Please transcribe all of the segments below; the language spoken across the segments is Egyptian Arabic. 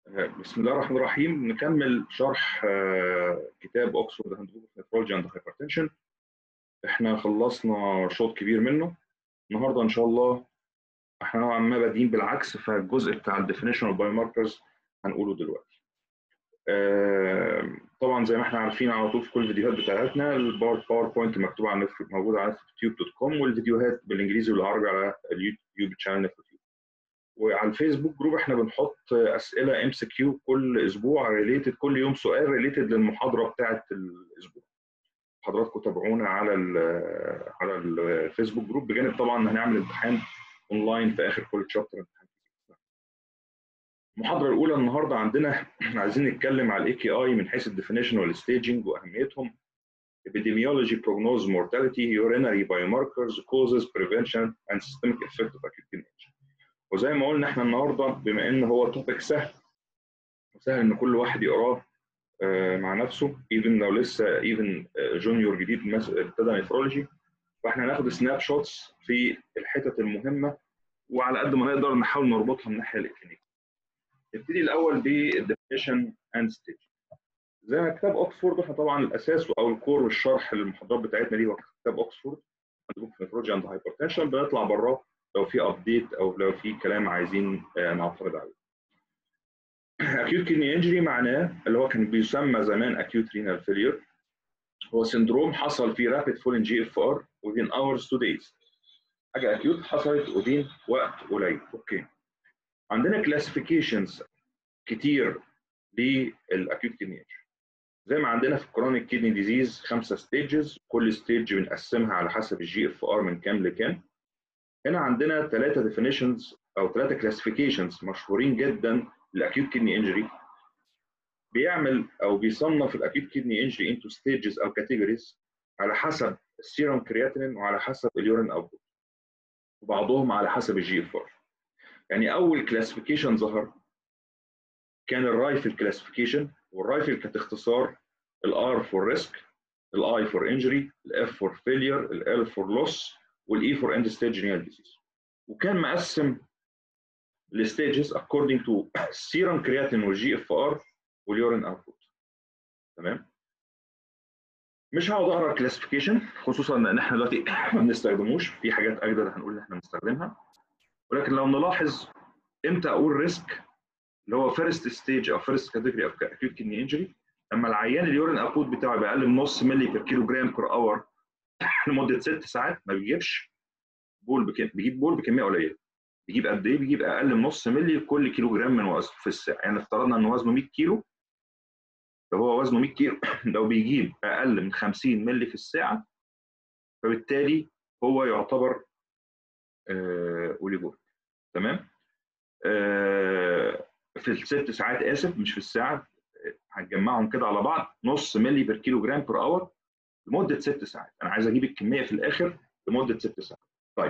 بسم الله الرحمن الرحيم نكمل شرح كتاب اوكسفورد هاند بوك اوف نفرولوجي اند هايبرتنشن احنا خلصنا شوط كبير منه النهارده ان شاء الله احنا نوعا ما بادئين بالعكس فالجزء بتاع الديفينيشن اوف بايو ماركرز هنقوله دلوقتي طبعا زي ما احنا عارفين على طول في كل الفيديوهات بتاعتنا الباوربوينت مكتوب على موجود على نفرتيوب دوت كوم والفيديوهات بالانجليزي والعربي على اليوتيوب شانل نفرتيوب وعلى الفيسبوك جروب احنا بنحط اسئله ام سي كيو كل اسبوع ريليتد كل يوم سؤال ريليتد للمحاضره بتاعه الاسبوع حضراتكم تابعونا على ال على الفيسبوك جروب بجانب طبعا هنعمل امتحان اونلاين في اخر كل شابتر امتحان المحاضره الاولى النهارده عندنا عايزين نتكلم على الاي كي اي من حيث الديفينيشن والستaging واهميتهم epidemiology prognosis mortality urinary biomarkers causes prevention and systemic effect of acute kidney وزي ما قلنا احنا النهارده بما ان هو توبيك سهل وسهل ان كل واحد يقراه مع نفسه ايفن لو لسه ايفن جونيور جديد ابتدى نفرولوجي فاحنا هناخد سناب شوتس في الحتت المهمه وعلى قد ما نقدر نحاول نربطها من الناحيه الاكلينيكيه. نبتدي الاول بالديفينيشن اند ستيج. زي ما كتاب اوكسفورد احنا طبعا الاساس او الكور والشرح للمحاضرات بتاعتنا دي هو كتاب اوكسفورد عندكم في نفرولوجي اند هايبرتنشن بنطلع براه لو في ابديت او لو في كلام عايزين نعترض عليه. acute kidney injury معناه اللي هو كان بيسمى زمان acute renal failure هو سندروم حصل فيه rapid fall in GFR within hours to days حاجه acute حصلت within وقت قليل اوكي عندنا classifications كتير للاكيوت كدني injury زي ما عندنا في الكرونيك كدني ديزيز خمسه ستيجز كل ستيج بنقسمها على حسب الجي اف ار من كام لكام هنا عندنا ثلاثه ديفينيشنز او ثلاثه كلاسيفيكيشنز مشهورين جدا للاكيوت كدني انجري بيعمل او بيصنف الاكيوت كدني انجري انتو ستيجز او كاتيجوريز على حسب السيروم كرياتينين وعلى حسب اليورين اوتبوت وبعضهم على حسب الجي اف ار يعني اول كلاسيفيكيشن ظهر كان الرايفل كلاسيفيكيشن والرايفل كانت اختصار الار فور ريسك الاي فور انجري الاف فور فيلير ال فور لوس والاي فور اند ستيج رينال ديزيز وكان مقسم الستيجز according to serum creatinine والجي اف ار واليورين اوتبوت تمام مش هقعد اقرا الكلاسيفيكيشن خصوصا ان احنا دلوقتي ما بنستخدموش في حاجات اجدد هنقول ان احنا بنستخدمها ولكن لو نلاحظ امتى اقول ريسك اللي هو فيرست ستيج او فيرست كاتيجوري اوف اكيوت كدني انجري لما العيان اليورين اوتبوت بتاعه يبقى اقل من نص مللي بير كيلو جرام بير اور لمده ست ساعات ما بيجيبش بول بكم... بيجيب بول بكميه قليله بيجيب قد ايه؟ بيجيب اقل من نص مللي كل كيلو جرام من وزنه في الساعه يعني افترضنا ان وزنه 100 كيلو لو هو وزنه 100 كيلو لو بيجيب اقل من 50 مللي في الساعه فبالتالي هو يعتبر آه اوليجور تمام؟ آه في الست ساعات اسف مش في الساعه هنجمعهم كده على بعض نص مللي بير كيلو جرام بير اور لمده ست ساعات انا عايز اجيب الكميه في الاخر لمده ست ساعات طيب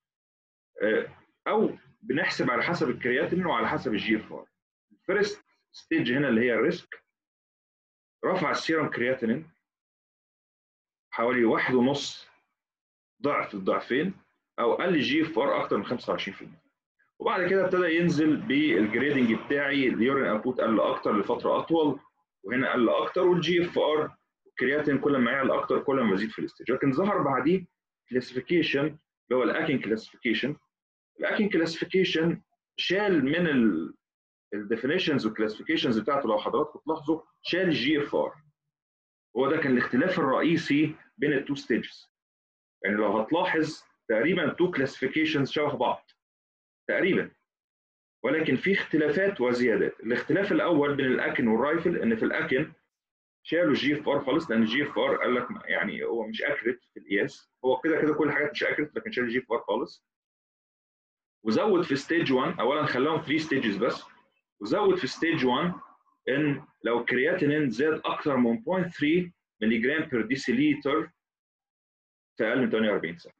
او بنحسب على حسب الكرياتين وعلى حسب الجي اف ار الفيرست ستيج هنا اللي هي الريسك رفع السيروم كرياتينين حوالي واحد ونص ضعف الضعفين او قل الجي اف ار اكتر من 25% وبعد كده ابتدى ينزل بالجريدنج بتاعي اليورين اوتبوت قل اكتر لفتره اطول وهنا قل اكتر والجي اف ار الكرياتين كل ما يعلى اكتر كل ما يزيد في الاستيج لكن ظهر بعديه كلاسيفيكيشن اللي هو الاكين كلاسيفيكيشن الاكين كلاسيفيكيشن شال من الديفينيشنز والكلاسيفيكيشنز بتاعته لو حضراتكم تلاحظوا شال الجي اف ار هو ده كان الاختلاف الرئيسي بين التو ستيجز يعني لو هتلاحظ تقريبا تو كلاسيفيكيشنز شبه بعض تقريبا ولكن في اختلافات وزيادات الاختلاف الاول بين الاكن والرايفل ان في الاكن شالوا الجي اف ار خالص لان الجي اف ار قال لك يعني هو مش اكريت في القياس هو كده كده كل الحاجات مش اكريت لكن شال الجي اف ار خالص وزود في ستيج 1 اولا خلاهم 3 ستيجز بس وزود في ستيج 1 ان لو الكرياتينين زاد اكثر من 0.3 ملي جرام بير ديسيليتر في اقل من 48 ساعه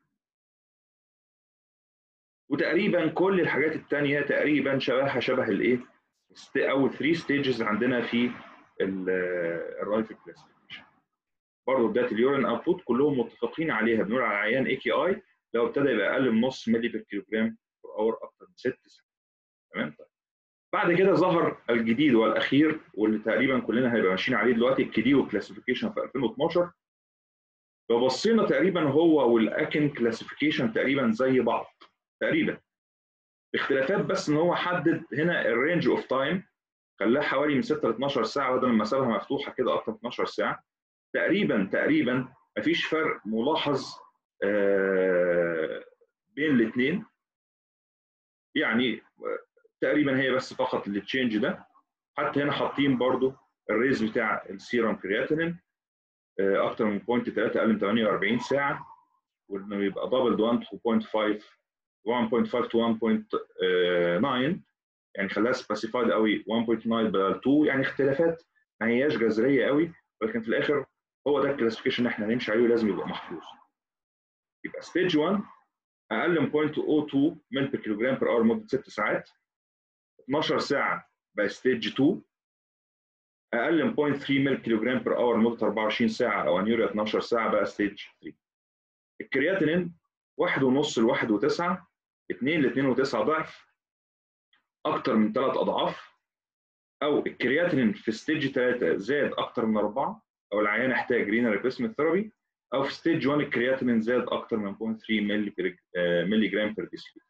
وتقريبا كل الحاجات الثانيه تقريبا شبهها شبه الايه اول 3 ستيجز عندنا في الرايفل كلاسيفيكيشن برضه بدايه اليورين اوتبوت كلهم متفقين عليها بنقول على عيان اي كي اي لو ابتدى يبقى اقل من نص مللي بير كيلو جرام بير اور اكتر من ست ساعات تمام بعد كده ظهر الجديد والاخير واللي تقريبا كلنا هيبقى ماشيين عليه دلوقتي الكيديو كلاسيفيكيشن في 2012 لو بصينا تقريبا هو والاكن كلاسيفيكيشن تقريبا زي بعض تقريبا اختلافات بس ان هو حدد هنا الرينج اوف تايم خلاها حوالي من 6 ل 12 ساعه بدل ما سابها مفتوحه كده اكتر من 12 ساعه تقريبا تقريبا مفيش فرق ملاحظ بين الاثنين يعني تقريبا هي بس فقط التشينج ده حتى هنا حاطين برضو الريز بتاع السيرم كرياتينين اكتر من 0.3 اقل من 48 ساعه وانه يبقى دبل 1.5 1.5 to 1.9 يعني خلاها سبيسيفايد قوي 1.9 بدل 2 يعني اختلافات ما هياش جذريه قوي ولكن في الاخر هو ده الكلاسيفيكيشن اللي احنا هنمشي عليه ولازم يبقى محفوظ يبقى ستيج 1 اقل من 0.02 مل بر كيلو جرام بر اور لمده 6 ساعات 12 ساعه بقى ستيج 2 اقل من 0.3 مل كيلو جرام بر اور لمده 24 ساعه او انيوريا 12 ساعه بقى ستيج 3 الكرياتينين 1.5 ل 1.9 2 ل 2.9 ضعف اكتر من 3 اضعاف او الكرياتينين في ستيج 3 زاد اكتر من 4 او العيان احتاج رينال ريبليسمنت ثيرابي او في ستيج 1 الكرياتينين زاد اكتر من 0.3 ملي ملي جرام بير ديسيليتر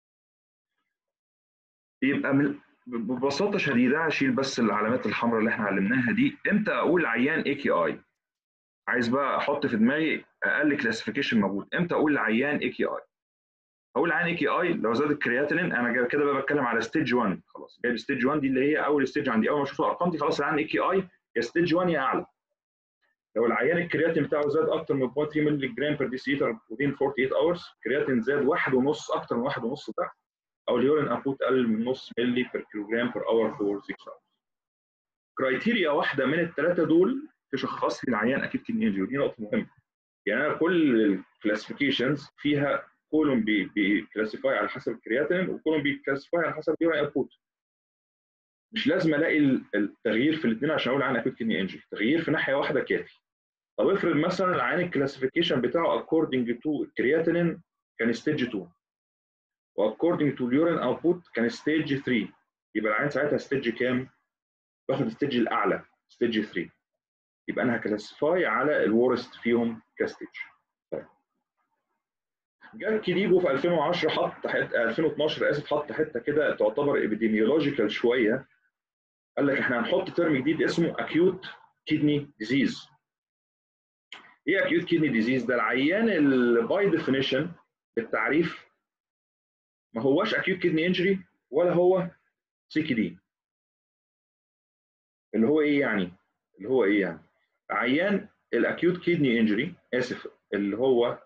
يبقى من ببساطه شديده هشيل بس العلامات الحمراء اللي احنا علمناها دي امتى اقول عيان اي كي اي عايز بقى احط في دماغي اقل كلاسيفيكيشن موجود امتى اقول عيان اي كي اي هقول عيان اي كي اي لو زاد الكرياتينين انا كده بقى بتكلم على ستيج 1 خلاص جايب ستيج 1 دي اللي هي اول ستيج عندي اول ما اشوف الارقام دي خلاص العيان اي كي اي يا ستيج 1 يا اعلى لو العيان الكرياتين بتاعه زاد اكتر من 0.3 مللي جرام بير ديسيليتر within 48 اورز كرياتين زاد واحد ونص اكتر من واحد ونص ضعف او اليورين انبوت قل من نص مللي بير كيلو جرام بير اور فور 6 اورز كرايتيريا واحده من الثلاثه دول تشخص لي العيان اكيد كدني انجري ودي نقطه مهمه يعني انا كل الكلاسيفيكيشنز فيها كلهم بيكلاسيفاي على حسب الكرياتين وكلهم بيكلاسيفاي على حسب اليورين انبوت مش لازم الاقي التغيير في الاثنين عشان اقول عن اكيد كدني انجري تغيير في ناحيه واحده كافي طب افرض مثلا العيان الكلاسيفيكيشن بتاعه according to الكرياتينين كان ستيج 2 واكوردنج تو اليورين اوتبوت كان ستيج 3 يبقى العيان ساعتها ستيج كام؟ باخد الستيج الاعلى ستيج 3 يبقى انا هكلاسيفاي على الورست فيهم كستيج طيب جاء كيديجو في 2010 حط حته 2012 اسف حط حته كده تعتبر ابيديميولوجيكال شويه قال لك احنا هنحط ترم جديد اسمه اكيوت كيدني ديزيز ايه اكيوت كيدني ديزيز ده العيان اللي باي ديفينيشن بالتعريف ما هواش اكيوت كيدني انجري ولا هو سي كي دي اللي هو ايه يعني اللي هو ايه يعني عيان الاكيوت كيدني انجري اسف اللي هو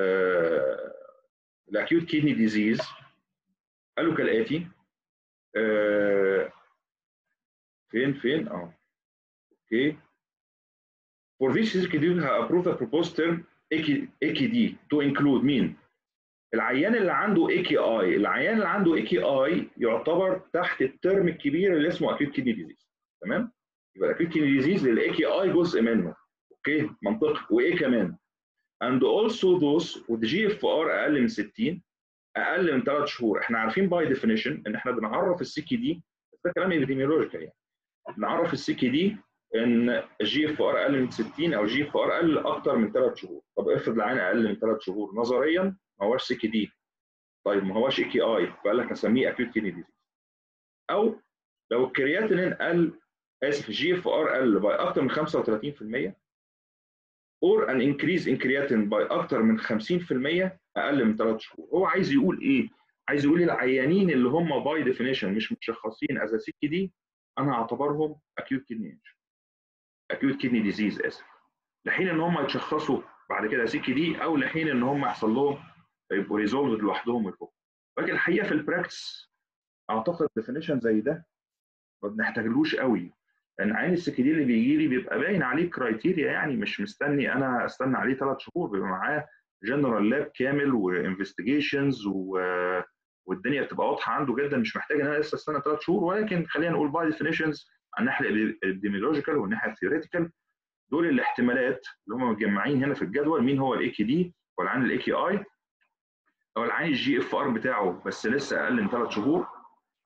الاكيوت كيدني ديزيز قالوا كالاتي آه فين فين اه اوكي For this CKD have approved a proposed term AKD to include مين؟ العيان اللي عنده اي كي اي، العيان اللي عنده اي كي اي يعتبر تحت الترم الكبير اللي اسمه اكيوت كيدني ديزيز، تمام؟ يبقى الاكيوت كيدني ديزيز للاي كي اي جزء منه، اوكي؟ منطقي، وايه كمان؟ and also those with جي اف ار اقل من 60 اقل من 3 شهور، احنا عارفين باي ديفينيشن ان احنا بنعرف السي كي دي ده كلام ابيديميولوجيكال يعني نعرف السي كي دي ان الجي اف ار اقل من 60 او جي اف ار اقل اكتر من 3 شهور طب افرض العين اقل من 3 شهور نظريا ما هواش سي كي دي طيب ما هواش اي كي اي فقال لك هسميه اكيوت كيدني ديزيز او لو الكرياتينين قل اسف الجي اف ار قل باي اكتر من 35% or an increase in creatine by اكتر من 50% اقل من 3 شهور هو عايز يقول ايه عايز يقول العيانين اللي هم باي ديفينيشن مش متشخصين از سي كي دي انا هعتبرهم اكيوت كيدني انجري اكيوت كيدني ديزيز اسف لحين ان هم يتشخصوا بعد كده سي كي دي او لحين ان هم يحصل لهم يبقوا ريزولفد لوحدهم ويفوقوا لكن الحقيقه في البراكتس اعتقد ديفينيشن زي ده ما بنحتاجلوش قوي لان عين السي كي دي اللي بيجي لي بيبقى باين عليه كرايتيريا يعني مش مستني انا استنى عليه ثلاث شهور بيبقى معاه جنرال لاب كامل وانفستيجيشنز و والدنيا بتبقى واضحه عنده جدا مش محتاج ان انا لسه استنى ثلاث شهور ولكن خلينا نقول باي ديفينيشنز على الناحيه الابيديميولوجيكال والناحيه الثيوريتيكال دول الاحتمالات اللي هم متجمعين هنا في الجدول مين هو الاي كي دي والعين الاي كي اي او العين الجي اف ار بتاعه بس لسه اقل من ثلاث شهور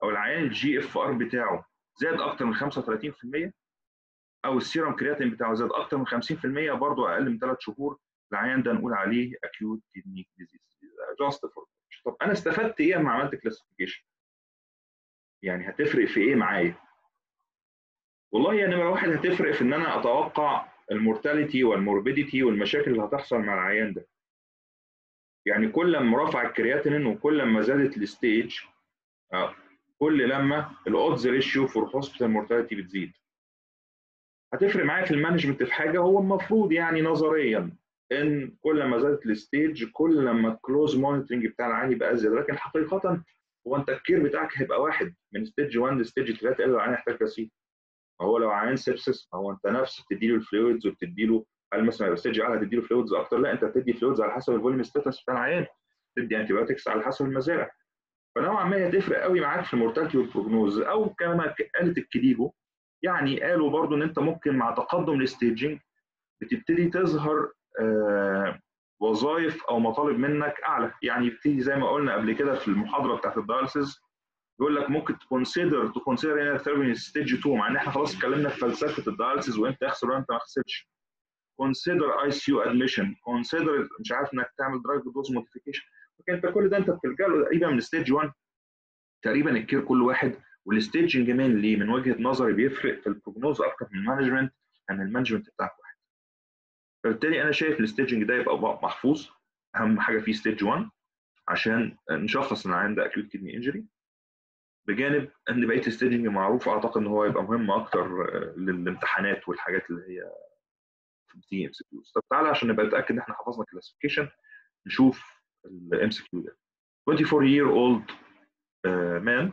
او العيان الجي اف ار بتاعه زاد اكتر من 35% او السيرم كرياتين بتاعه زاد اكتر من 50% برضه اقل من 3 شهور العيان ده نقول عليه اكيوت كيدني ديزيز جاست فور طب انا استفدت ايه لما عملت كلاسيفيكيشن؟ يعني هتفرق في ايه معايا؟ والله يعني نمره واحد هتفرق في ان انا اتوقع المورتاليتي والموربيديتي والمشاكل اللي هتحصل مع العيان ده. يعني كل ما رفع الكرياتينين وكل ما زادت الستيج كل لما الاودز ريشيو فور هوسبيتال مورتاليتي بتزيد. هتفرق معايا في المانجمنت في حاجه هو المفروض يعني نظريا ان كل ما زادت الستيج كل ما الكلوز مونيتورنج بتاع العيان يبقى ازيد لكن حقيقه هو انت الكير بتاعك هيبقى واحد من ستيج 1 لستيج 3 الا العيان يحتاج غسيل هو لو عيان سيبسس هو انت نفس بتدي له الفلويدز وبتدي له هل مثلا يبقى ستيج اعلى هتدي له فلويدز اكتر لا انت بتدي فلويدز على حسب الفوليوم ستاتس بتاع العيان تدي انتي بايوتكس على حسب المزارع فنوعا ما هتفرق قوي معاك في المورتاليتي والبروجنوز او كما قالت الكليبو يعني قالوا برضو ان انت ممكن مع تقدم الستيجنج بتبتدي تظهر آه وظائف او مطالب منك اعلى يعني بتيجي زي ما قلنا قبل كده في المحاضره بتاعت الدايلسيس يقول لك ممكن تكونسيدر تكونسيدر هنا ثيرابي ستيج 2 مع ان احنا خلاص اتكلمنا في فلسفه الدايلسيس وانت تخسر وانت ما خسرتش كونسيدر اي سي يو ادميشن كونسيدر مش عارف انك تعمل دراج دوز موديفيكيشن انت كل ده انت بتلجا له تقريبا من ستيج 1 تقريبا الكير كل واحد والستيجنج مان ليه من وجهه نظري بيفرق في البروجنوز اكتر من المانجمنت ان المانجمنت بتاعك واحد فبالتالي انا شايف الستيجنج ده يبقى محفوظ اهم حاجه فيه ستيج 1 عشان نشخص ان العيان ده اكيوت كدني انجري بجانب ان بقيه الستيجنج معروف اعتقد ان هو يبقى مهم اكتر للامتحانات والحاجات اللي هي بتيجي ام سي كيوز طب تعالى عشان نبقى نتاكد ان احنا حفظنا كلاسيفيكيشن نشوف الام سي كيو ده 24 year old uh, man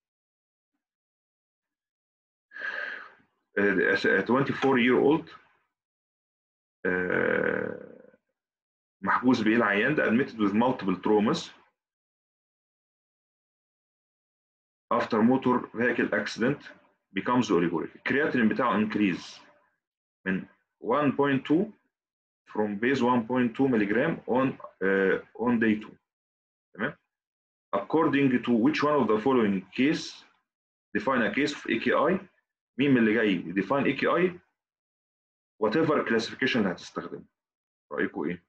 uh, 24 year old uh, محجوز بيه العيان ده admitted with multiple traumas after motor vehicle accident becomes oliguric الكرياتين بتاعه increase من 1.2 from base 1.2 milligram on uh, on day 2 تمام according to which one of the following case define a case of AKI مين من اللي جاي define AKI whatever classification اللي هتستخدمه رأيكم ايه؟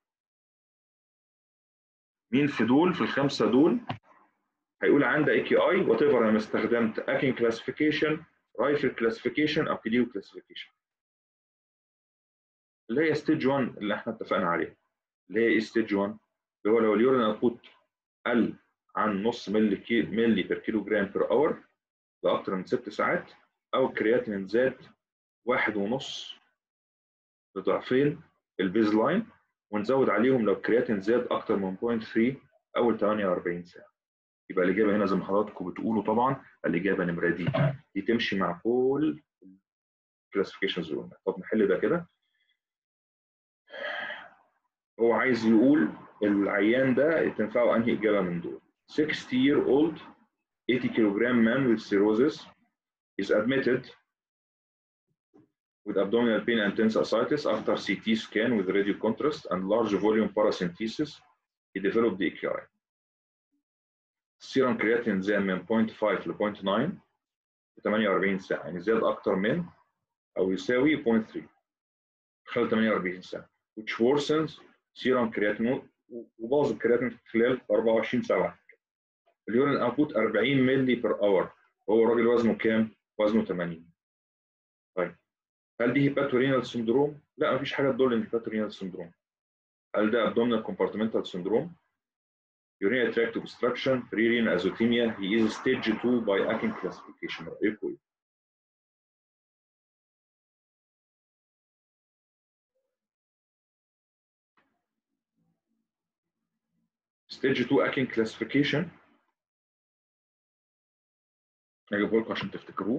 مين في دول في الخمسة دول هيقول عندي اي كي اي وات ايفر انا استخدمت اكين كلاسيفيكيشن رايفل كلاسيفيكيشن او كليو كلاسيفيكيشن اللي هي ستيج 1 اللي احنا اتفقنا عليها اللي هي ايه ستيج 1 اللي هو لو اليورين اوتبوت قل عن نص ملي كي ملي بير كيلو جرام بير اور لاكثر من ست ساعات او الكرياتين زاد واحد ونص لضعفين البيز لاين ونزود عليهم لو الكرياتين زاد اكتر من 0.3 اول 48 ساعه يبقى الاجابه هنا زي ما حضراتكم بتقولوا طبعا الاجابه نمره دي دي تمشي مع كل الكلاسيفيكيشنز اللي قلنا طب نحل ده كده هو عايز يقول العيان ده تنفعه انهي اجابه من دول 60 year old 80 kilogram man with cirrhosis is admitted with abdominal pain and tense ascites after CT scan with radio contrast and large volume paracentesis he developed the AKI السيرم كرياتين زاد من 0.5 ل 0.9 في 48 ساعة يعني زاد أكتر من أو يساوي 0.3 خلال 48 ساعة which worsens سيرم كرياتين وباظ الكرياتين خلال 24 ساعة اليورين اوتبوت 40 مللي بير اور هو الراجل وزنه كام؟ وزنه 80 طيب هل دي هيباتورينال سندروم؟ لا مفيش حاجة تدل إن هيباتورينال سندروم هل ده abdominal compartmental syndrome؟ urinary tract obstruction, pre-renal azotemia, he is stage 2 by Akin classification. رأيكم ايه؟ stage 2 Akin classification هجيبه لكم عشان تفتكروه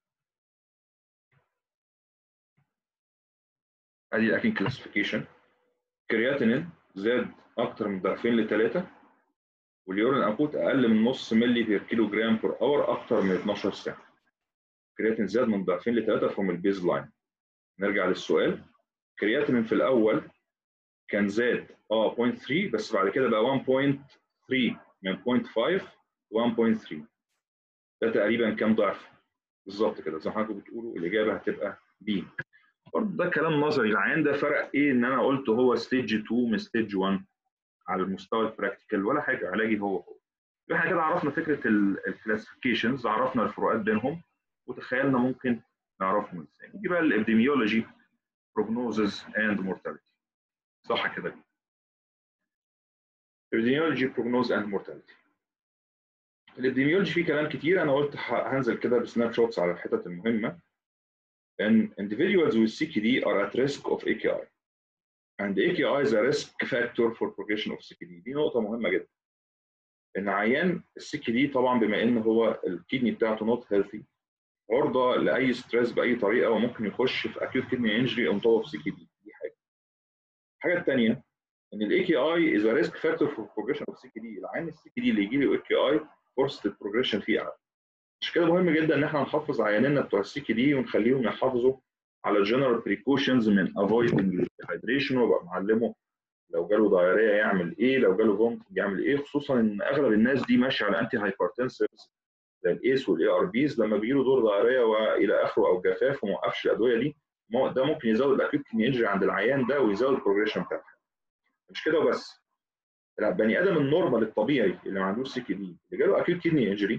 ادي الاكين كلاسيفيكيشن كرياتينين زاد اكتر من ضعفين لثلاثه واليورين اوتبوت اقل من نص ملي بير كيلو جرام بير اور اكتر من 12 ساعه كرياتين زاد من ضعفين لثلاثه فروم البيز لاين نرجع للسؤال كرياتين في الاول كان زاد اه 0.3 بس بعد كده بقى 1.3 من 0.5 ل 1.3 ده تقريبا كام ضعف بالظبط كده زي ما حضراتكم بتقولوا الاجابه هتبقى بي برضه ده كلام نظري العيان ده فرق ايه ان انا قلت هو ستيج 2 من ستيج 1 على المستوى البراكتيكال ولا حاجه علاجي هو هو احنا كده عرفنا فكره الكلاسيفيكيشنز عرفنا الفروقات بينهم وتخيلنا ممكن نعرفهم ازاي نيجي بقى الابديميولوجي prognosis and mortality صح كده epidemiology prognosis and mortality الابديميولوجي فيه كلام كتير انا قلت هنزل كده بسناب شوتس على الحتت المهمه ان individuals with CKD are at risk of AKI and AKI is a risk factor for progression of CKD دي نقطه مهمه جدا ان عيان السي دي طبعا بما ان هو الكدني بتاعته نوت هيلثي عرضه لاي ستريس باي طريقه وممكن يخش في اكيوت كدني انجري اون توب اوف سي دي دي حاجه الحاجه الثانيه ان الاي كي اي از ريسك فاكتور فور بروجريشن اوف سي دي العيان السي دي اللي يجي له اي كي اي فرصه البروجريشن فيه اعلى مش كده مهم جدا ان احنا نحافظ عيانينا بتوع السي دي ونخليهم يحافظوا على الجنرال بريكوشنز من افويدنج ديهايدريشن وابقى معلمه لو جاله دايريه يعمل ايه لو جاله فومتنج يعمل ايه خصوصا ان اغلب الناس دي ماشيه على انتي هايبرتنسفز زي الايس والاي ار بيز لما بيجي له دور دايريه والى اخره او جفاف وما وقفش الادويه دي ده ممكن يزود الاكيوت كدني انجري عند العيان ده ويزود البروجريشن بتاعها مش كده وبس لا بني ادم النورمال الطبيعي اللي ما عندوش سي كي دي اللي جاله اكيوت كدني انجري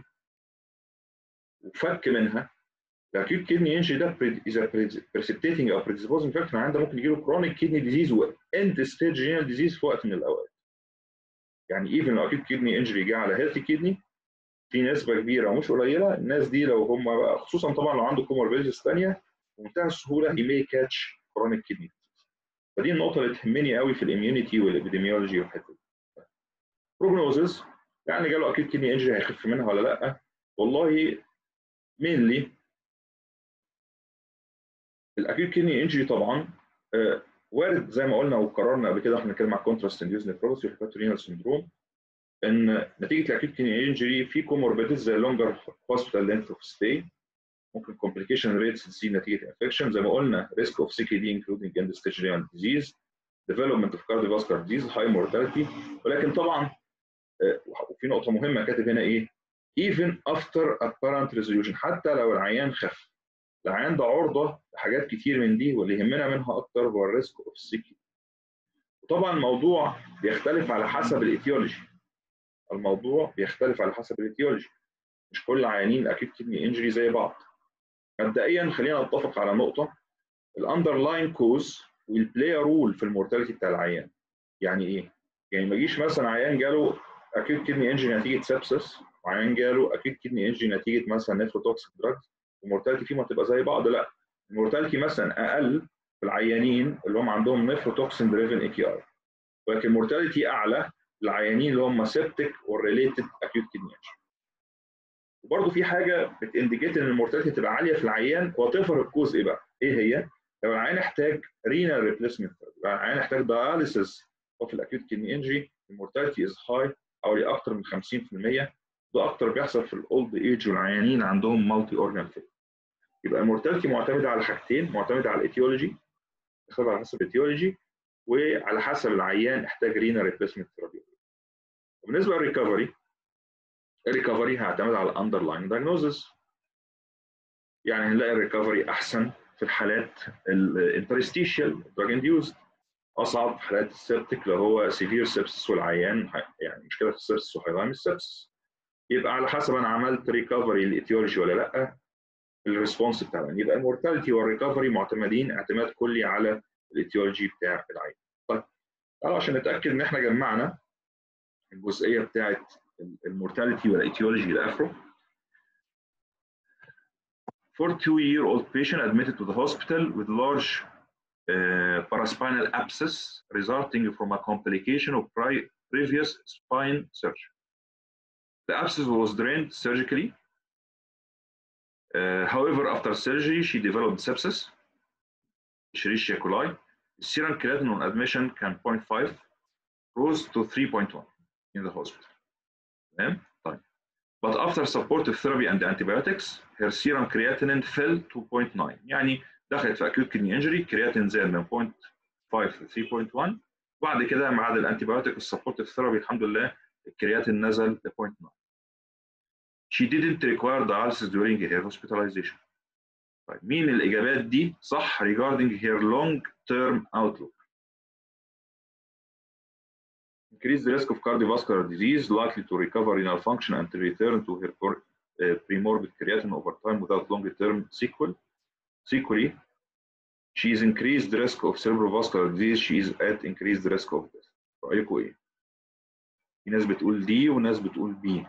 وفك منها الاكيوت كدني انجري ده اذا بريسبتيتنج او بريديسبوزنج فاكتور عنده ممكن يجي له كرونيك كدني ديزيز واند ستيج رينال ديزيز في وقت من الاوقات يعني ايفن لو اكيوت كدني انجري جه على هيلثي كدني في نسبه كبيره ومش قليله الناس دي لو هم بقى خصوصا طبعا لو عنده كوموربيديز ثانيه بمنتهى السهوله هي مي كاتش كرونيك كدني فدي النقطه اللي تهمني قوي في الاميونيتي والابيديميولوجي والحته دي بروجنوزز يعني جاله اكيد كدني انجري هيخف منها ولا لا والله مينلي الاكيوت كدني انجري طبعا آه وارد زي ما قلنا وقررنا قبل كده احنا بنتكلم على كونتراست انديوز نيفروباثي وهيباتورينال سندروم ان نتيجه الاكيوت كدني انجري في كوموربيدز زي لونجر هوسبيتال لينث اوف ستي ممكن كومبليكيشن ريتس تزيد نتيجه انفكشن زي ما قلنا ريسك اوف سي كي دي انكلودنج اند ستيج رينال ديزيز ديفلوبمنت اوف كارديوفاسكولار ديزيز هاي مورتاليتي ولكن طبعا وفي نقطه مهمه كاتب هنا ايه even after apparent resolution حتى لو العيان خف العيان ده عرضه لحاجات كتير من دي واللي يهمنا منها اكتر هو الريسك اوف سيكي وطبعا الموضوع بيختلف على حسب الايتيولوجي الموضوع بيختلف على حسب الايتيولوجي مش كل عيانين اكيد كدني انجري زي بعض مبدئيا خلينا نتفق على نقطه الاندرلاين كوز ويل بلاي رول في المورتاليتي بتاع العيان يعني ايه؟ يعني ما يجيش مثلا عيان جاله اكيد كدني انجري نتيجه سبسس وعيان جاله اكيد كدني انجري نتيجه مثلا نيفروتوكسيك دراجز المورتاليتي فيهم هتبقى زي بعض لا المورتاليتي مثلا اقل في العيانين اللي هم عندهم نيفروتوكسين دريفن اي كي اي ولكن المورتاليتي اعلى للعيانين اللي هم سيبتك وريليتد اكيوت كدني انجري وبرده في حاجه بتنديكيت ان المورتاليتي تبقى عاليه في العيان وتفر الكوز ايه بقى؟ ايه هي؟ لو العيان احتاج رينال ريبليسمنت لو العيان احتاج داياليسيس اوف الاكيوت كدني انجري المورتاليتي از هاي حوالي اكتر من 50% ده اكتر بيحصل في الاولد ايج والعيانين عندهم مالتي اورجان فيل يبقى المورتاليتي معتمده على حاجتين معتمده على الايتيولوجي تختلف على حسب الايتيولوجي وعلى حسب العيان احتاج رينا ريبليسمنت ثيرابي وبالنسبه للريكفري الريكفري هيعتمد على الاندرلاين دايجنوزس يعني هنلاقي الريكفري احسن في الحالات الانترستيشال دراج انديوزد اصعب في حالات السبتك اللي هو سيفير سبسس والعيان يعني مشكله في السبسس وهيلايم السبسس يبقى على حسب انا عملت ريكفري الايتيولوجي ولا لا الريسبونس بتاعنا يبقى المورتاليتي والريكفري معتمدين اعتماد كلي على الايتيولوجي بتاع العين طيب تعالوا عشان نتاكد ان احنا جمعنا الجزئيه بتاعت المورتاليتي والايتيولوجي الى اخره 42-year-old patient admitted to the hospital with large uh, paraspinal abscess resulting from a complication of previous spine surgery. The abscess was drained surgically. Uh, however, after surgery, she developed sepsis, Escherichia coli. Serum creatinine on admission can 0.5 rose to 3.1 in the hospital. تمام؟ طيب. But after supportive therapy and antibiotics, her serum creatinine fell to 0.9 يعني دخلت في acute kidney injury كرياتين زاد من 0.5 ل 3.1 بعد كده مع الانتيبيوتيك والسبورتيف ثيرابي الحمد لله الكرياتين نزل ل 0.9 she didn't require dialysis during her hospitalization طيب مين الاجابات دي صح regarding her long term outlook increase the risk of cardiovascular disease likely to recover renal function and to return to her uh, premorbid creatinine over time without long term sequel sequelae she is increased risk of cerebrovascular disease she is at increased risk of death رايكم ايه في ناس بتقول دي وناس بتقول بي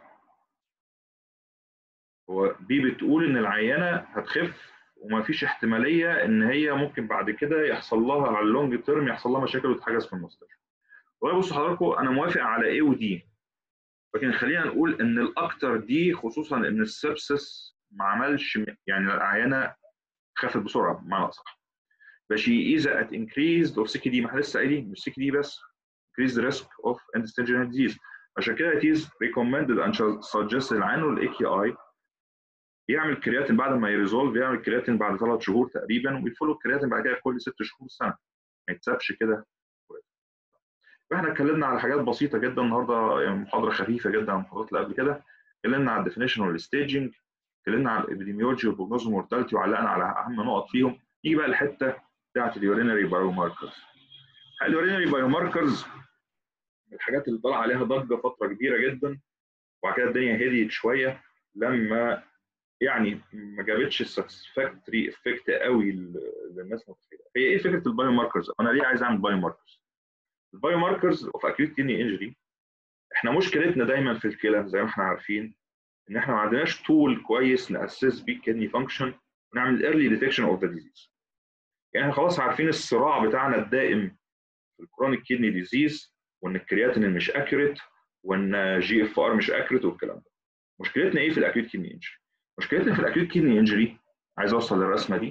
هو بي بتقول ان العيانه هتخف وما فيش احتماليه ان هي ممكن بعد كده يحصل لها على اللونج تيرم يحصل لها مشاكل وتتحجز في المستشفى. والله بصوا حضراتكم انا موافق على ايه ودي لكن خلينا نقول ان الاكتر دي خصوصا ان السبسس ما عملش يعني العيانه خفت بسرعه بمعنى اصح. فشي اذا ات انكريزد اوف سي دي ما احنا لسه قايلين مش سي دي بس increase the risk of end-stage disease عشان كده it is recommended and suggested عنه الاي كي اي يعمل كرياتين بعد ما يريزولف يعمل كرياتين بعد ثلاث شهور تقريبا ويفولو الكرياتين بعد كده كل ست شهور سنه ما يتسابش كده فاحنا اتكلمنا على حاجات بسيطه جدا النهارده يعني محاضره خفيفه جدا عن المحاضرات اللي قبل كده اتكلمنا على الديفينيشن والستيجنج اتكلمنا على الابيديميولوجي والبروجنوز مورتاليتي وعلقنا على اهم نقط فيهم نيجي بقى الحته بتاعت اليورينري بايو ماركرز اليورينري بايو ماركرز الحاجات اللي طلع عليها ضجه فتره كبيره جدا وبعد كده الدنيا هديت شويه لما يعني ما جابتش الساتسفاكتوري افكت قوي للناس متخيله هي ايه فكره البايو ماركرز انا ليه عايز اعمل بايو ماركرز البايو ماركرز اوف اكيوت كيدني انجري احنا مشكلتنا دايما في الكلى زي ما احنا عارفين ان احنا ما عندناش تول كويس ناسس بيه كدني فانكشن ونعمل ايرلي ديتكشن اوف ذا ديزيز يعني احنا خلاص عارفين الصراع بتاعنا الدائم في الكرونيك كيدني ديزيز وان الكرياتين مش اكيوريت وان جي اف ار مش اكيوريت والكلام ده مشكلتنا ايه في الاكيوت كيدني انجري مشكلتنا في الاكيوت كيدني انجري عايز اوصل للرسمه دي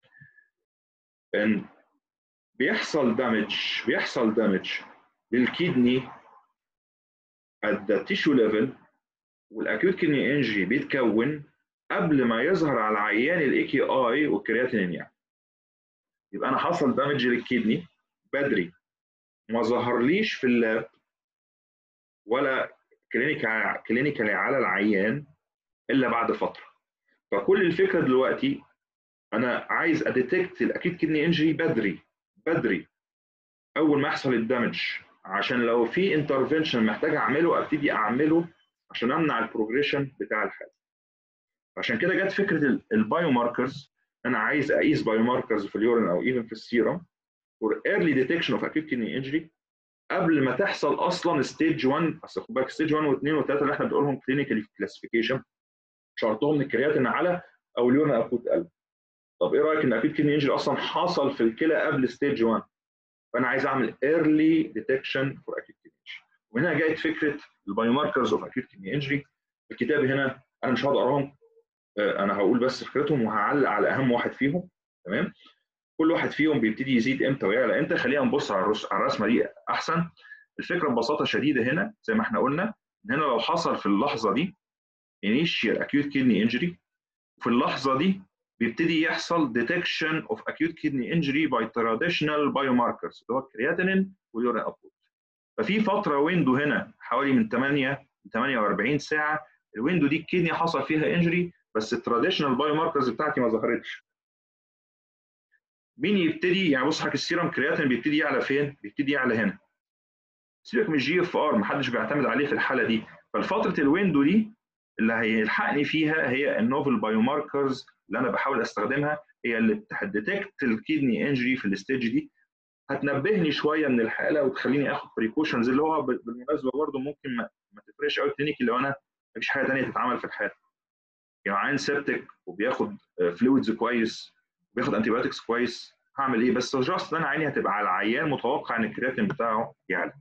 ان بيحصل دامج بيحصل دامج للكيدني at the tissue level والاكيوت كيدني انجري بيتكون قبل ما يظهر على العيان الاي كي اي والكرياتين يعني يبقى انا حصل دامج للكيدني بدري ما ظهرليش في اللاب ولا كلينيكال كلينيكالي على العيان الا بعد فتره فكل الفكره دلوقتي انا عايز اديتكت الاكيد كدني انجري بدري بدري اول ما يحصل الدمج عشان لو في انترفنشن محتاج اعمله ابتدي اعمله عشان امنع البروجريشن بتاع الحاله عشان كده جت فكره البايو ماركرز انا عايز اقيس بايو ماركرز في اليورين او ايفن في السيرم for early detection of acute kidney injury قبل ما تحصل اصلا ستيج 1 اصل خد بالك ستيج 1 و2 و3 اللي احنا بنقولهم كلينيكالي كلاسيفيكيشن شرطهم ان الكرياتين على او اليورين اوتبوت قل طب ايه رايك ان اكيد كيدني انجري اصلا حصل في الكلى قبل ستيج 1 فانا عايز اعمل ايرلي ديتكشن فور اكيد كيدني انجري ومن هنا جايه فكره البايو ماركرز اوف اكيد كيدني انجري الكتاب هنا انا مش هقعد اقراهم انا هقول بس فكرتهم وهعلق على اهم واحد فيهم تمام كل واحد فيهم بيبتدي يزيد امتى ويعلى امتى خلينا نبص على الرسمه دي احسن الفكره ببساطه شديده هنا زي ما احنا قلنا ان هنا لو حصل في اللحظه دي initial acute kidney injury في اللحظه دي بيبتدي يحصل detection of acute kidney injury by traditional biomarkers اللي هو الكرياتينين واليورين اوتبوت ففي فتره ويندو هنا حوالي من 8 ل 48 ساعه الويندو دي الكدني حصل فيها انجري بس التراديشنال بايو ماركرز بتاعتي ما ظهرتش مين يبتدي يعني بص حضرتك السيرم كرياتين بيبتدي يعلى فين؟ بيبتدي يعلى هنا. سيبك من الجي اف ار محدش بيعتمد عليه في الحاله دي، فالفتره الويندو دي اللي هيلحقني فيها هي النوفل بايو ماركرز اللي انا بحاول استخدمها هي اللي هتديتكت الكيدني انجري في الستيج دي هتنبهني شويه من الحاله وتخليني اخد بريكوشنز اللي هو بالمناسبه برضه ممكن ما, ما تفرقش قوي كلينيكي لو انا مفيش حاجه ثانيه تتعمل في الحاله. يعني عين سيبتك وبياخد فلويدز كويس بياخد انتي بايوتكس كويس هعمل ايه بس جاست ان انا عيني هتبقى على العيان متوقع ان الكرياتين بتاعه يعلى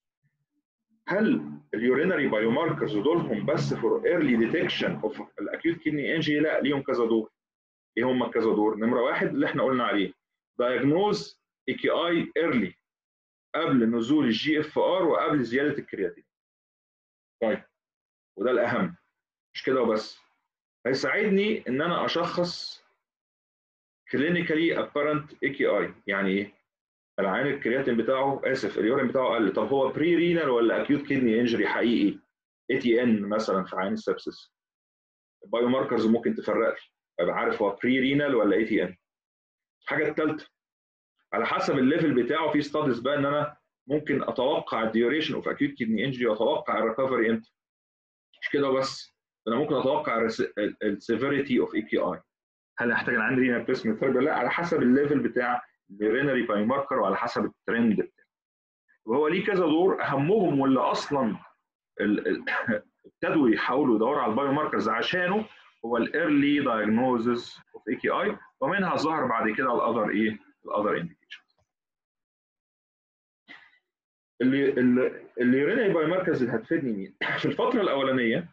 هل اليورينري بايو ماركرز دولهم بس فور ايرلي ديتكشن اوف الاكيوت كيدني انجي لا ليهم كذا دور ايه هم كذا دور نمره واحد اللي احنا قلنا عليه دايجنوز اي كي اي ايرلي قبل نزول الجي اف ار وقبل زياده الكرياتين طيب وده الاهم مش كده وبس هيساعدني ان انا اشخص كلينيكالي ابارنت اي كي اي يعني ايه؟ العيان الكرياتين بتاعه اسف اليورين بتاعه قل طب هو بري رينال ولا اكيوت كيدني انجري حقيقي اي تي ان مثلا في عين السبسس البايو ماركرز ممكن تفرق لي ابقى عارف هو بري رينال ولا اي تي ان الحاجه الثالثه على حسب الليفل بتاعه في ستاديز بقى ان انا ممكن اتوقع الديوريشن اوف اكيوت كيدني انجري واتوقع الريكفري امتى مش كده بس انا ممكن اتوقع السيفيريتي اوف اي كي اي هل هحتاج انا عندي رينال بليسمنت ثيرابي لا على حسب الليفل بتاع الرينري باي ماركر وعلى حسب الترند بتاعه وهو ليه كذا دور اهمهم واللي اصلا ابتدوا يحاولوا يدوروا على البايو ماركرز عشانه هو الايرلي دايجنوزز اوف اي كي اي ومنها ظهر بعد كده الاذر ايه الاذر انديكيشن اللي اللي رينال بايو ماركرز اللي هتفيدني مين في الفتره الاولانيه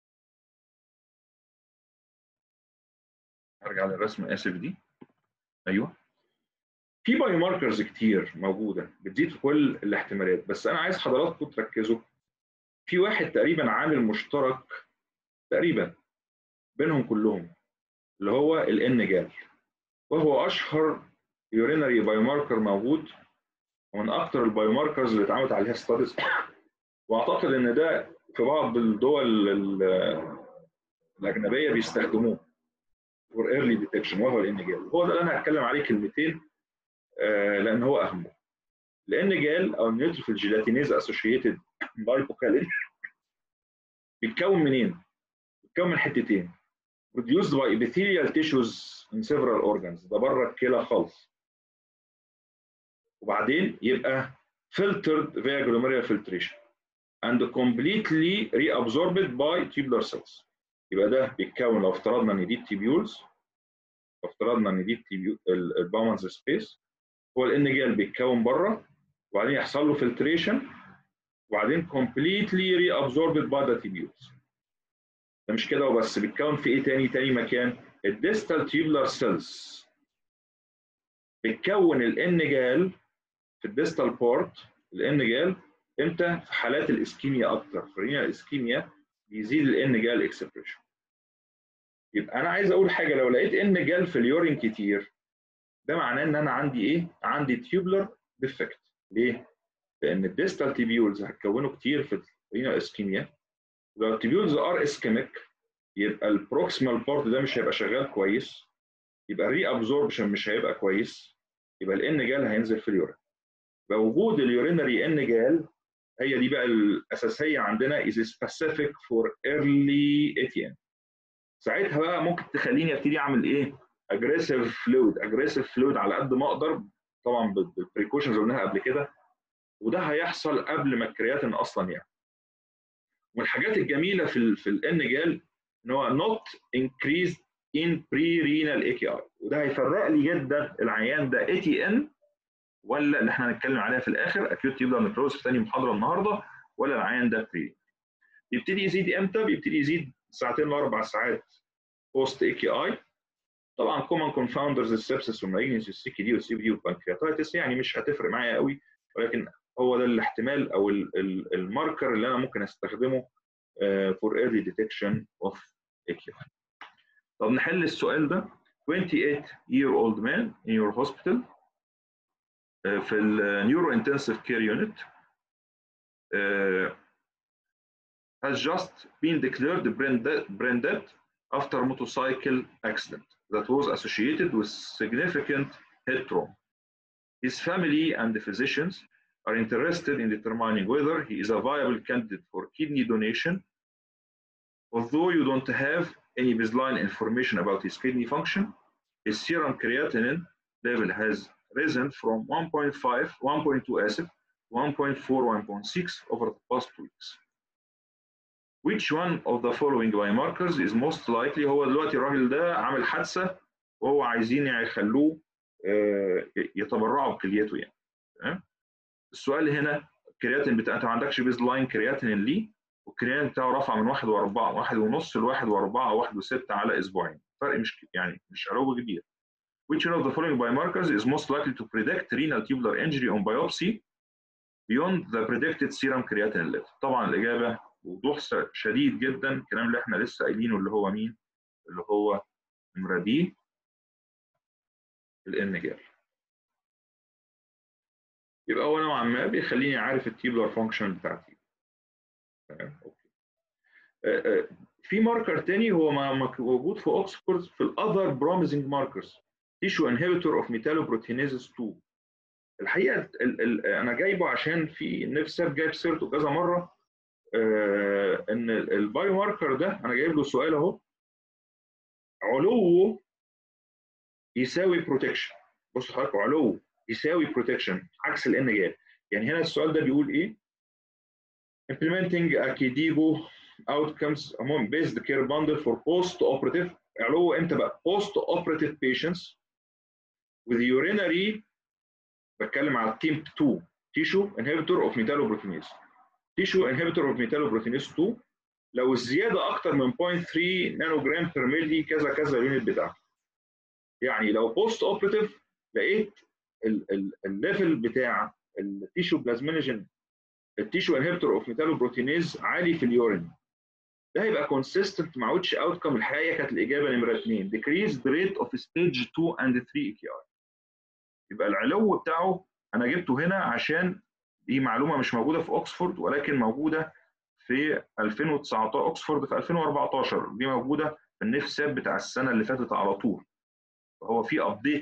ارجع للرسم اسف دي ايوه في بايو ماركرز كتير موجوده بتزيد في كل الاحتمالات بس انا عايز حضراتكم تركزوا في واحد تقريبا عامل مشترك تقريبا بينهم كلهم اللي هو الان جال وهو اشهر يورينري بايو ماركر موجود ومن اكثر البايو ماركرز اللي اتعملت عليها ستاديز واعتقد ان ده في بعض الدول الاجنبيه بيستخدموه فور ايرلي ديتكشن وهو الان جال هو ده اللي انا هتكلم عليه كلمتين آه لان هو اهمه الان جال او النيوتروفيل جيلاتينيز اسوشيتد لايبوكالين بيتكون منين؟ بيتكون من حتتين produced by epithelial tissues in several organs ده بره الكلى خالص وبعدين يبقى filtered via glomerular filtration and completely reabsorbed by tubular cells يبقى ده بيتكون لو افترضنا ان دي التيبيولز لو افترضنا ان دي الباومنز سبيس هو الان جال بيتكون بره وبعدين يحصل له فلتريشن وبعدين completely reabsorbed by the tubules ده مش كده وبس بيتكون في ايه تاني تاني مكان الديستال تيوبولار سيلز بتكون الان جال في الديستال بورت الان جال امتى في حالات الاسكيميا اكتر في رينال الاسكيميا بيزيد الان جال اكسبريشن يبقى انا عايز اقول حاجه لو لقيت ان جال في اليورين كتير ده معناه ان انا عندي ايه عندي تيوبولار ديفكت ليه لان الديستال تيبيولز هتكونه كتير في الرينال اسكيميا لو التيبيولز ار اسكيميك يبقى البروكسيمال بارت ده مش هيبقى شغال كويس يبقى الري ابزوربشن مش هيبقى كويس يبقى الان جال هينزل في اليورين يبقى وجود اليورينري ان جال هي دي بقى الاساسيه عندنا is specific for early ATM ساعتها بقى ممكن تخليني ابتدي اعمل ايه اجريسيف فلويد اجريسيف فلويد على قد ما اقدر طبعا بالبريكوشنز اللي قلناها قبل كده وده هيحصل قبل ما الكرياتين اصلا يعني والحاجات الجميله في ال في الان جال ان هو not increased in pre-renal AKI وده هيفرق لي جدا العيان ده اي تي ان ولا اللي احنا هنتكلم عليها في الاخر اكيوت تيبلر نكروز في ثاني محاضره النهارده ولا العيان ده بري يبتدي يزيد امتى؟ بيبتدي يزيد ساعتين لاربع ساعات بوست اي كي اي طبعا كومن كونفاوندرز السبسس والمالجنسي السي كي دي والسي بي دي والبانكرياتايتس يعني مش هتفرق معايا قوي ولكن هو ده الاحتمال او الماركر اللي انا ممكن استخدمه فور ايرلي ديتكشن اوف اي كي اي طب نحل السؤال ده 28 year old man in your hospital في النيورو انتنسيف كير يونت has just been declared brain dead, brain dead after motorcycle accident that was associated with significant head trauma. His family and the physicians are interested in determining whether he is a viable candidate for kidney donation. Although you don't have any baseline information about his kidney function, his serum creatinine level has risen from 1.5, 1.2 acid, 1.4, 1.6 over the past weeks. Which one of the following biomarkers is most likely هو دلوقتي الراجل ده عامل حادثه وهو عايزين يخلوه يتبرعوا بكليته يعني تمام السؤال هنا الكرياتين بتاع انت ما عندكش بيز لاين كرياتين ليه والكرياتين بتاعه رفع من 1 و4 1 ونص ل 1 و4 او 1 و6 على اسبوعين فرق مش يعني مش علو كبير Which one of the following biomarkers is most likely to predict renal tubular injury on biopsy beyond the predicted serum creatinine level؟ طبعا الإجابة بوضوح شديد جدا الكلام اللي احنا لسه قايلينه اللي هو مين؟ اللي هو نمرة دي الان جال. يبقى هو نوعا ما بيخليني عارف التيبلر فانكشن بتاعتي. تمام اوكي. في ماركر تاني هو موجود في اوكسفورد في الاذر بروميزنج ماركرز تيشو انهبيتور اوف ميتالوبروتينيزز 2 الحقيقه ال ال انا جايبه عشان في نفسي جايب سيرته كذا مره آه ان البايو ماركر ده انا جايب له سؤال اهو علوه يساوي بروتكشن بص حضرتك علو يساوي بروتكشن عكس الان جاب يعني هنا السؤال ده بيقول ايه implementing a KDIGO outcomes among based care bundle for post operative علو امتى بقى post operative patients with urinary بتكلم على تيم 2 tissue inhibitor of metalloproteinase tissue inhibitor of metalloproteinase 2 لو الزياده اكتر من 0.3 نانو جرام بير ملي كذا كذا اليونت بتاعها يعني لو بوست اوبريتيف لقيت الليفل بتاع التيشو بلازمينيجين التيشو انهبيتور اوف ميتالوبروتينيز عالي في اليورين ده هيبقى كونسيستنت مع ويتش اوت كم الحقيقه كانت الاجابه نمره 2 decreased rate of stage 2 and 3 EKI يبقى العلو بتاعه انا جبته هنا عشان دي معلومه مش موجوده في اوكسفورد ولكن موجوده في 2019 اوكسفورد في 2014 دي موجوده في النيف ساب بتاع السنه اللي فاتت على طول فهو في ابديت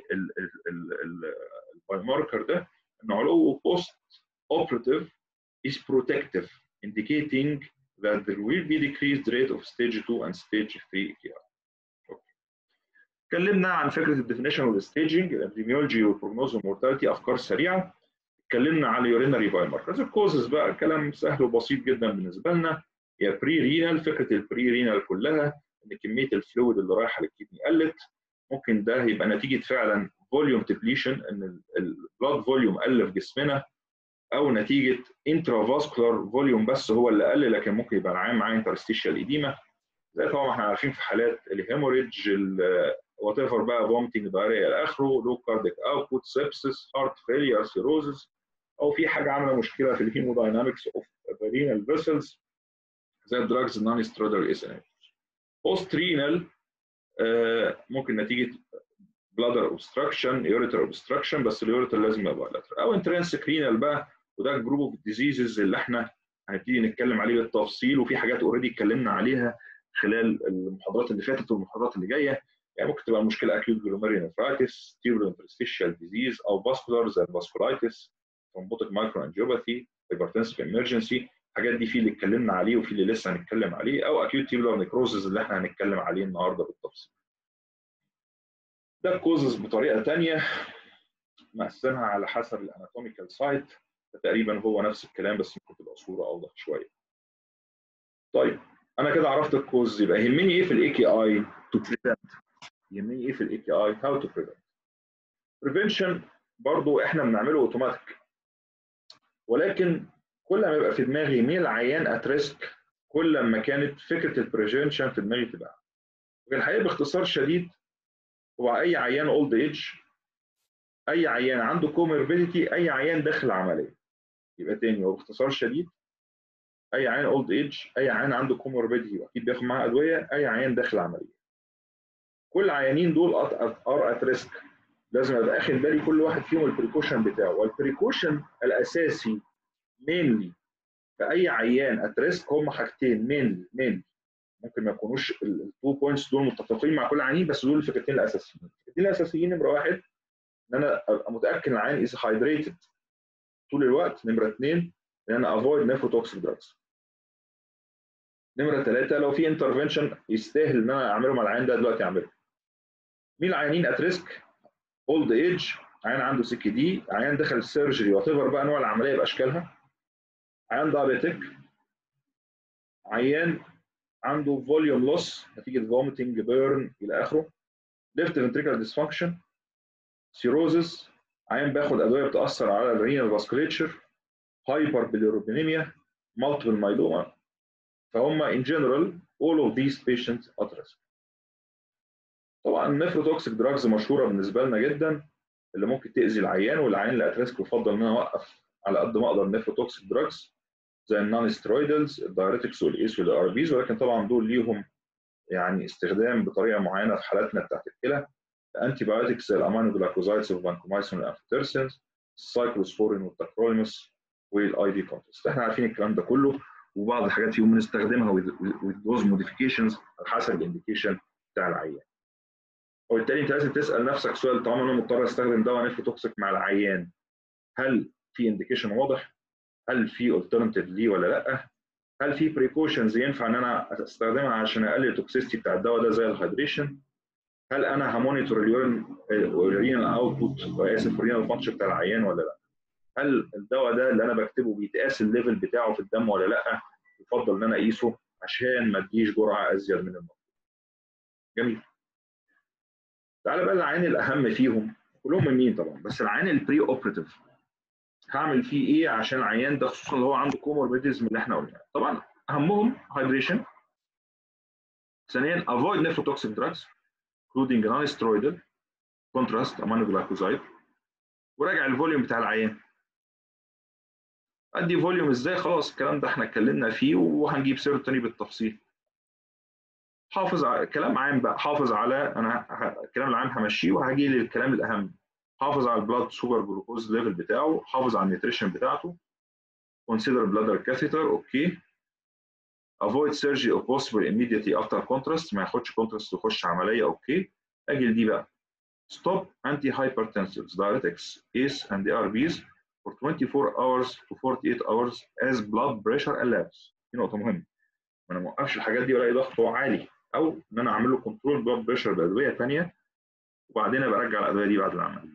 للباي ماركر ده ان علو بوست operative is protective indicating that there will be decreased rate of stage 2 and stage 3 EKI. اتكلمنا عن فكره الديفينيشن والستيجنج الابيديميولوجي والبروجنوز والمورتاليتي افكار سريعه اتكلمنا على اليورينري باي ماركرز الكوزز بقى كلام سهل وبسيط جدا بالنسبه لنا هي بري رينال فكره البري رينال كلها ان كميه الفلويد اللي رايحه للكدني قلت ممكن ده يبقى نتيجه فعلا فوليوم ديبليشن ان البلاد فوليوم قل في جسمنا او نتيجه انترافاسكولار فوليوم بس هو اللي قل لكن ممكن يبقى العام معاه انترستيشال ايديما زي طبعا احنا عارفين في حالات الهيموريدج وات ايفر بقى فومتنج دايريا الى اخره لو كارديك اوتبوت سيبسس هارت فيلير سيروزس او في حاجه عامله مشكله في الهيموداينامكس اوف رينال فيسلز زي الدراجز النون سترودر اس ان بوست رينال ممكن نتيجه بلادر اوبستراكشن يوريتر اوبستراكشن بس اليوريتر لازم يبقى لاتر او انترنسك رينال بقى وده جروب اوف ديزيزز اللي احنا هنبتدي نتكلم عليه بالتفصيل وفي حاجات اوريدي اتكلمنا عليها خلال المحاضرات اللي فاتت والمحاضرات اللي جايه يعني ممكن تبقى المشكله اكيوت جلوميري نفرايتس تيبلو انترستيشال ديزيز او فاسكولار زي الفاسكولايتس ثرومبوتيك مايكرو انجيوباثي هايبرتنسيف امرجنسي الحاجات دي في اللي اتكلمنا عليه وفي اللي لسه هنتكلم عليه او اكيوت تيبلر نيكروزز اللي احنا هنتكلم عليه النهارده بالتفصيل. ده الكوزز بطريقه ثانيه مقسمها على حسب الاناتوميكال سايت تقريبا هو نفس الكلام بس ممكن تبقى صوره اوضح شويه. طيب انا كده عرفت الكوز يبقى يهمني ايه في الاي كي اي تو بريفنت يهمني ايه في الاي كي اي هاو تو بريفنت بريفنشن برضو احنا بنعمله اوتوماتيك ولكن كل ما يبقى في دماغي مين العيان ات ريسك كل ما كانت فكره البريفنشن في دماغي تبقى في الحقيقه باختصار شديد هو اي عيان اولد ايج اي عيان عنده كوموربيديتي اي عيان داخل عمليه يبقى تاني هو باختصار شديد اي عيان اولد ايج اي عيان عنده كوموربيديتي واكيد بياخد معاه ادويه اي عيان داخل عمليه كل العيانين دول ار ات ريسك لازم ابقى اخد بالي كل واحد فيهم البريكوشن بتاعه والبريكوشن الاساسي مينلي في اي عيان ات ريسك هم حاجتين مينلي مينلي ممكن ما يكونوش التو بوينتس دول متفقين مع كل عيان بس دول الفكرتين الاساسيين الفكرتين الاساسيين نمره واحد ان انا ابقى متاكد ان العيان از هايدريتد طول الوقت نمره اثنين ان انا افويد نيفروتوكسيك دراجز نمره ثلاثه لو في انترفنشن يستاهل ان انا اعمله مع العيان ده دلوقتي اعمله مين العيانين ات ريسك اولد ايج عيان عنده سي كي دي عيان دخل السيرجري وات بقى نوع العمليه باشكالها عيان دايابيتك عيان عنده فوليوم لوس نتيجه فوميتنج بيرن الى اخره ليفت فنتريكال ديسفانكشن سيروزس عيان باخد ادويه بتاثر على الرينال فاسكوليتشر هايبر بيليروبينيميا مالتيبل مايلوما فهم ان جنرال all of these patients at risk طبعا النيفروتوكسيك دراجز مشهوره بالنسبه لنا جدا اللي ممكن تاذي العيان والعيان اللي ات ريسك يفضل ان انا اوقف على قد ما اقدر نيفروتوكسيك دراجز زي النون سترويدلز الدايريتكس والايس والار بيز ولكن طبعا دول ليهم يعني استخدام بطريقه معينه في حالاتنا بتاعت الكلى الانتي بايوتكس زي الامينو جلايكوزايدز والفانكومايسين والانفوتيرسنز السايكلوسفورين والتاكروليموس والاي في كونتست احنا عارفين الكلام ده كله وبعض الحاجات فيهم بنستخدمها with those modifications على حسب الانديكيشن بتاع العيان وبالتالي انت لازم تسال نفسك سؤال طالما انا مضطر استخدم دواء نيفروتوكسيك مع العيان هل في انديكيشن واضح؟ هل في الترنتيف ليه ولا لا؟ هل في بريكوشنز ينفع ان انا استخدمها عشان اقلل التوكسيستي بتاع الدواء ده زي الهيدريشن؟ هل انا همونيتور اليورين اليورين اوتبوت اسف اليورين فانكشن بتاع العيان ولا لا؟ هل الدواء ده اللي انا بكتبه بيتقاس الليفل بتاعه في الدم ولا لا؟ يفضل ان انا اقيسه عشان ما اديش جرعه ازيد من المطلوب. جميل. تعالى بقى العين الاهم فيهم كلهم من مين طبعا بس العين البري اوبريتيف هعمل فيه ايه عشان العيان ده خصوصا اللي هو عنده كوموربيديزم اللي احنا قلناه طبعا اهمهم هايدريشن ثانيا avoid nephrotoxic drugs including non-steroidal contrast aminoglycoside وراجع الفوليوم بتاع العيان ادي فوليوم ازاي خلاص الكلام ده احنا اتكلمنا فيه وهنجيب سيرته تاني بالتفصيل حافظ على كلام عام بقى حافظ على انا الكلام العام همشيه وهجي للكلام الاهم حافظ على البلاد سوبر جلوكوز ليفل بتاعه حافظ على النيوتريشن بتاعته consider bladder catheter اوكي avoid surgery or possible immediately after contrast ما ياخدش contrast يخش عمليه اوكي اجل دي بقى stop antihypertensives diuretics ACE and ARBs for 24 hours to 48 hours as blood pressure elapses دي نقطه مهمه ما انا ما اوقفش الحاجات دي والاقي ضغطه عالي او ان انا اعمل له كنترول بلاد بريشر بادويه ثانيه وبعدين ابقى ارجع الادويه دي بعد العمليه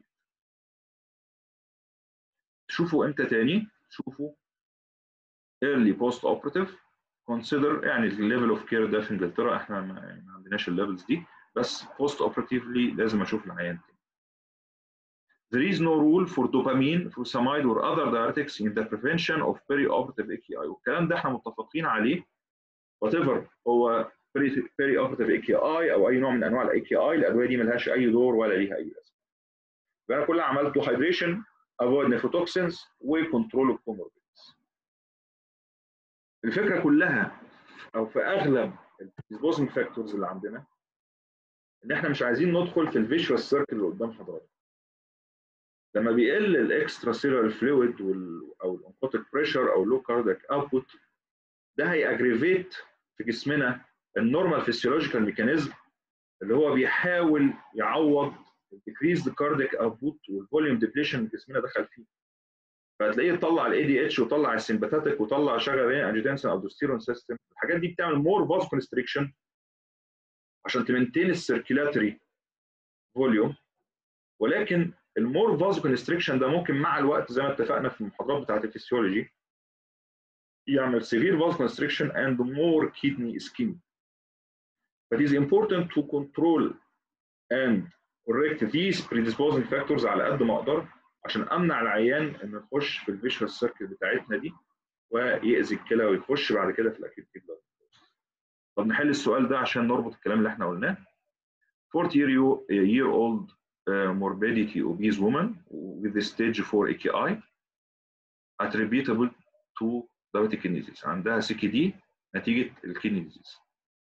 تشوفوا امتى تاني تشوفوا early post operative consider يعني الليفل اوف كير ده في انجلترا احنا ما عندناش الليفلز دي بس post operatively لازم اشوف العيان تاني There is no rule for dopamine, furosemide or other diuretics in the prevention of perioperative AKI والكلام ده احنا متفقين عليه whatever هو perioperative AKI او اي نوع من انواع الاي كي اي الادويه دي ملهاش اي دور ولا ليها اي لازمه. يبقى انا كل اللي عملته hydration avoid nephrotoxins وكنترول الكوموربيدز. الفكره كلها او في اغلب الديسبوزنج فاكتورز اللي عندنا ان احنا مش عايزين ندخل في الفيشوال سيركل اللي قدام حضرتك. لما بيقل الاكسترا سيلولار فلويد او الانكوتيك بريشر او لو كاردياك اوتبوت ده هيأجريفيت في جسمنا النورمال فيسيولوجيكال ميكانيزم اللي هو بيحاول يعوض الديكريز كاردياك اوتبوت والفوليوم ديبليشن اللي جسمنا دخل فيه فهتلاقيه يطلع الاي دي اتش ويطلع السمباثيك ويطلع شغل انجيوتنسين او دوستيرون سيستم الحاجات دي بتعمل مور فاز كونستريكشن عشان تمنتين السيركيلاتري فوليوم ولكن المور فاز كونستريكشن ده ممكن مع الوقت زي ما اتفقنا في المحاضرات بتاعت الفسيولوجي يعمل severe vasoconstriction and more kidney ischemia. But it is important to control and correct these predisposing factors على قد ما اقدر عشان امنع العيان انه يخش في الفيشوال سيركل بتاعتنا دي ويأذي الكلى ويخش بعد كده في الاكيد بلاد. طب نحل السؤال ده عشان نربط الكلام اللي احنا قلناه. 40 year, year old uh, morbidity obese woman with the stage 4 AKI attributable to diabetic kidney disease عندها سي كي دي نتيجه الكدني ديزيز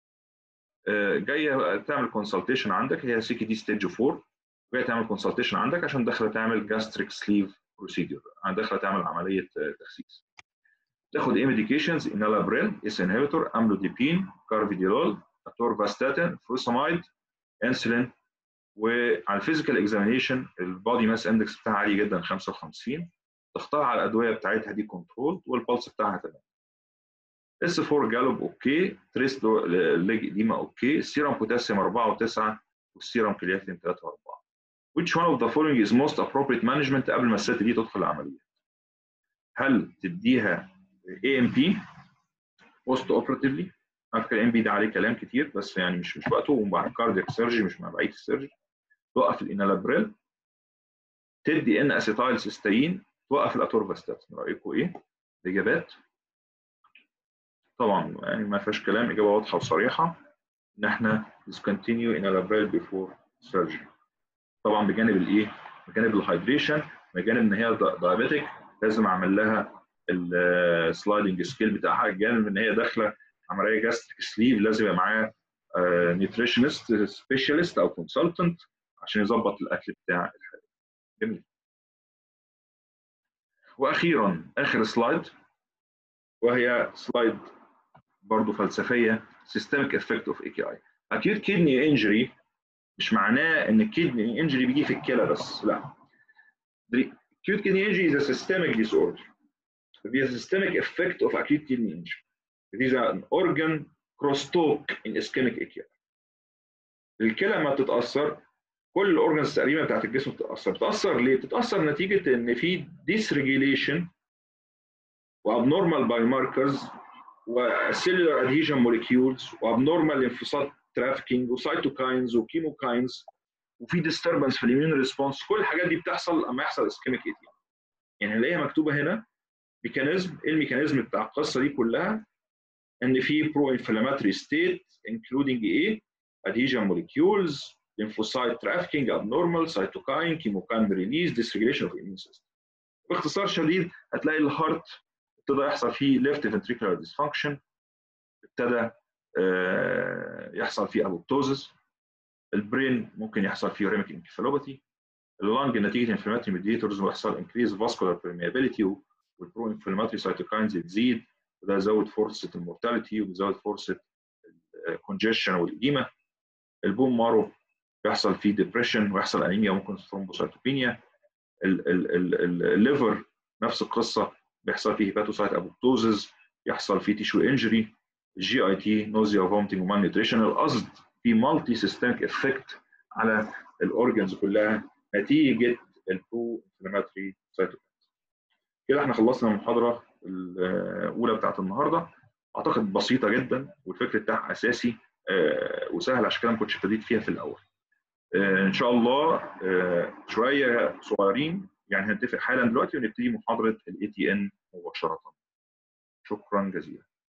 جايه تعمل كونسلتيشن عندك هي سي كي دي ستيج 4 جايه تعمل كونسلتيشن عندك عشان داخله تعمل جاستريك سليف بروسيدور داخله تعمل عمليه تخسيس تاخد ايه ميديكيشنز انالابريل اس انهبيتور املوديبين كارفيديرول اتورفاستاتين فروسامايد انسولين وعلى الفيزيكال اكزامينيشن البادي ماس اندكس بتاعها عالي جدا 55 ضغطها على الادويه بتاعتها دي كنترول والبلس بتاعها تمام اس 4 جالوب اوكي تريس ليج اديما اوكي السيرم بوتاسيوم 4 و9 والسيرم كرياتين 3 و4 which one of the following is most appropriate management قبل ما الست دي تدخل العمليه هل تديها اي ام بي بوست اوبراتيفلي على فكره الام بي ده عليه كلام كتير بس يعني مش مش وقته ومع كاردياك سيرجي مش مع بقيه السيرجي توقف الانالابريل تدي ان اسيتايل سيستين توقف الاتورفاستاتين رايكم ايه؟ الاجابات طبعا يعني ما فيهاش كلام اجابه واضحه وصريحه ان احنا discontinue enalapril before surgery طبعا بجانب الايه؟ بجانب الهايدريشن بجانب ان هي دايابيتك لازم اعمل لها السلايدنج سكيل بتاعها بجانب ان هي داخله عمليه جاستريك سليف لازم يبقى معاه نيوتريشنست سبيشالست او كونسلتنت عشان يظبط الاكل بتاع الحالة جميل واخيرا اخر سلايد وهي سلايد برضه فلسفيه systemic effect of AKI acute kidney injury مش معناه ان الكدني انجري بيجي في الكلى بس لا acute kidney injury is a systemic disorder the systemic effect of acute kidney injury it is an organ crosstalk in ischemic AKI الكلى لما بتتاثر كل الاورجنز تقريبا بتاعت الجسم بتتاثر بتتاثر ليه؟ بتتاثر نتيجه ان في ديسريجيليشن وابنورمال باي ماركرز وسيلولار ادهيجن موليكيولز وابنورمال ليمفوسايت ترافيكينج وسايتوكاينز وكيموكاينز وفي ديستربنس في الاميون ريسبونس كل الحاجات دي بتحصل لما يحصل اسكيميك اي تي يعني هنلاقيها مكتوبه هنا ميكانيزم ايه الميكانيزم بتاع القصه دي كلها ان في برو انفلاماتوري ستيت انكلودنج ايه adhesion molecules lymphocyte trafficking abnormal cytokine chemokine release dysregulation of immune system باختصار شديد هتلاقي الهارت ابتدى يحصل فيه left ventricular dysfunction ابتدى يحصل فيه ابوبتوزس البرين ممكن يحصل فيه ريميك انكفالوباثي اللنج نتيجه انفلاماتوري ميديتورز ويحصل انكريز فاسكولار permeability والبرو انفلاماتوري سايتوكاينز تزيد وده يزود فرصه المورتاليتي وبيزود فرصه الكونجيشن والاديمه البون مارو بيحصل فيه ديبريشن ويحصل انيميا ممكن ثرومبوسايتوبينيا الليفر نفس القصه بيحصل فيه هيباتوسايت ابوبتوزز يحصل فيه تيشو انجري الجي اي تي نوزيا وفومتنج ومان نيوتريشن القصد في مالتي سيستميك افكت على الاورجنز كلها نتيجه البرو انفلاماتوري سايتوكاينز كده احنا خلصنا المحاضره الاولى بتاعت النهارده اعتقد بسيطه جدا والفكر بتاعها اساسي وسهل عشان كده ما كنتش ابتديت فيها في الاول ان شاء الله شويه صغيرين يعني هنتفق حالا دلوقتي ونبتدي محاضره الاي تي ان مباشره شكرا جزيلا